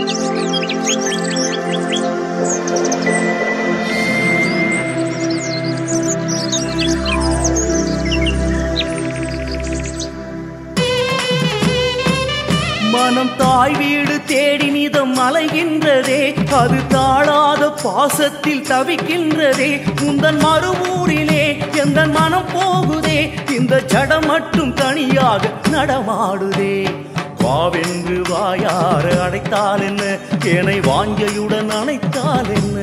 மனம் தாய் வீடு தேடி நிதம் அலைகின்றதே அது தாழாத பாசத்தில் தவிக்கின்றதே உந்தன் மறுவூரிலே எந்த மனம் போகுதே இந்த ஜடம் மட்டும் தனியாக நடமாடுதே வாவென்று வாயார அடைத்தால் என்ன என்னை வாஞ்சையுடன் அணைத்தால் என்ன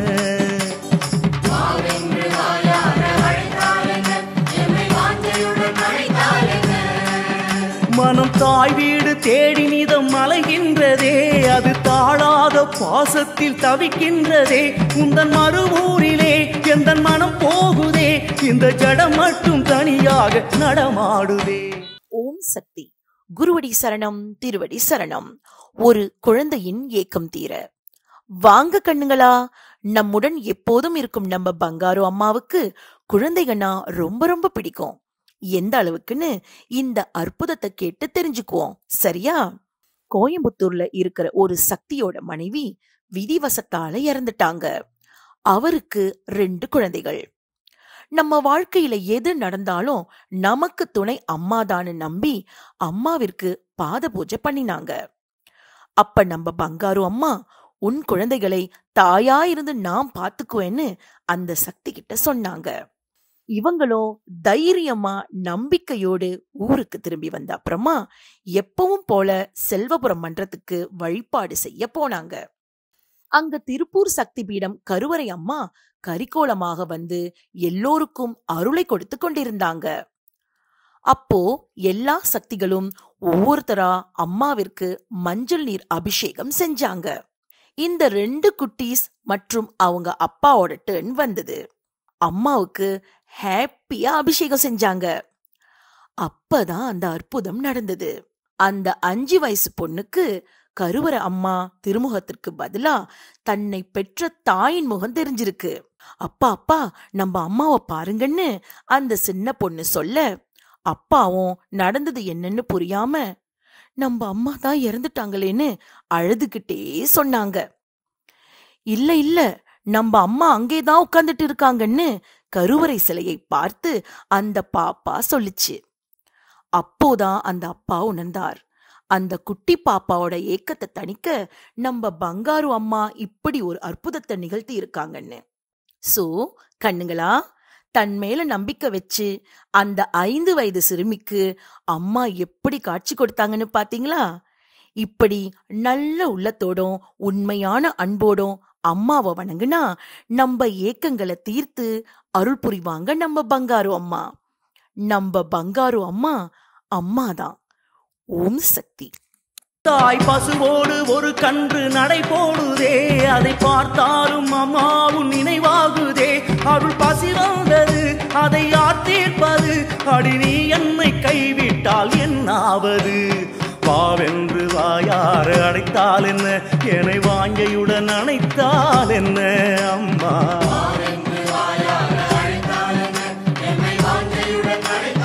மனம் தாய் வீடு தேடி நிதம் அலைகின்றதே அது தாழாத பாசத்தில் தவிக்கின்றதே உந்தன் மறுவூரிலே எந்த மனம் போகுதே இந்த ஜடம் மட்டும் தனியாக நடமாடுதே ஓம் சக்தி குருவடி சரணம் திருவடி சரணம் ஒரு குழந்தையின் ஏக்கம் தீர வாங்க கண்ணுங்களா நம்முடன் எப்போதும் இருக்கும் நம்ம பங்காரு அம்மாவுக்கு குழந்தைகள்னா ரொம்ப ரொம்ப பிடிக்கும் எந்த அளவுக்குன்னு இந்த அற்புதத்தை கேட்டு தெரிஞ்சுக்குவோம் சரியா கோயம்புத்தூர்ல இருக்கிற ஒரு சக்தியோட மனைவி விதிவசத்தால இறந்துட்டாங்க அவருக்கு ரெண்டு குழந்தைகள் நம்ம வாழ்க்கையில எது நடந்தாலும் நமக்கு துணை அம்மாதான்னு நம்பி அம்மாவிற்கு பாத பூஜை பண்ணினாங்க அப்ப நம்ம பங்காரு அம்மா உன் குழந்தைகளை தாயா இருந்து நான் பாத்துக்குவேன்னு அந்த சக்தி கிட்ட சொன்னாங்க இவங்களும் தைரியமா நம்பிக்கையோடு ஊருக்கு திரும்பி வந்த அப்புறமா எப்பவும் போல செல்வபுரம் மன்றத்துக்கு வழிபாடு செய்ய போனாங்க அங்க திருப்பூர் சக்தி பீடம் கருவறை அம்மா கரிக்கோலமாக வந்து எல்லோருக்கும் அருளை கொடுத்து கொண்டிருந்தாங்க அப்போ எல்லா சக்திகளும் ஒவ்வொருத்தரா அம்மாவிற்கு மஞ்சள் நீர் அபிஷேகம் செஞ்சாங்க இந்த ரெண்டு குட்டீஸ் மற்றும் அவங்க அப்பாவோட டர்ன் வந்தது அம்மாவுக்கு ஹாப்பியா அபிஷேகம் செஞ்சாங்க அப்பதான் அந்த அற்புதம் நடந்தது அந்த அஞ்சு வயசு பொண்ணுக்கு கருவற அம்மா திருமுகத்திற்கு பதிலா தன்னை பெற்ற தாயின் முகம் தெரிஞ்சிருக்கு அப்பா அப்பா நம்ம அம்மாவை பாருங்கன்னு அந்த சின்ன பொண்ணு சொல்ல அப்பாவும் நடந்தது என்னன்னு புரியாம நம்ம அம்மா தான் இறந்துட்டாங்களேன்னு அழுதுகிட்டே சொன்னாங்க இல்ல இல்ல நம்ம அம்மா அங்கேதான் உட்கார்ந்துட்டு இருக்காங்கன்னு கருவறை சிலையை பார்த்து அந்த பாப்பா சொல்லுச்சு அப்போதான் அந்த அப்பா உணர்ந்தார் அந்த குட்டி பாப்பாவோட ஏக்கத்தை தணிக்க நம்ம பங்காரு அம்மா இப்படி ஒரு அற்புதத்தை நிகழ்த்தி இருக்காங்கன்னு சோ கண்ணுங்களா தன் மேல நம்பிக்கை வச்சு அந்த ஐந்து வயது சிறுமிக்கு அம்மா எப்படி காட்சி கொடுத்தாங்கன்னு பாத்தீங்களா இப்படி நல்ல உள்ளத்தோடும் உண்மையான அன்போடும் அம்மாவை வணங்குனா நம்ம ஏக்கங்களை தீர்த்து அருள் புரிவாங்க நம்ம பங்காரு அம்மா நம்ம பங்காரு அம்மா அம்மாதான் ஓம் சக்தி தாய் பசுவோடு ஒரு கன்று நடை போடுதே அதை பார்த்தாலும் அம்மாவும் நினைவாகுதே அருள் பசி வந்தது அதை யார் தீர்ப்பது அடி நீ என்னை கைவிட்டால் என்னாவது பாவென்று வாயார அடைத்தால் என்ன என்னை வாஞ்சையுடன் அணைத்தால் என்ன அம்மா அழைத்தால் என்ன என்னை வாஞ்சையுடன் அழைத்தால்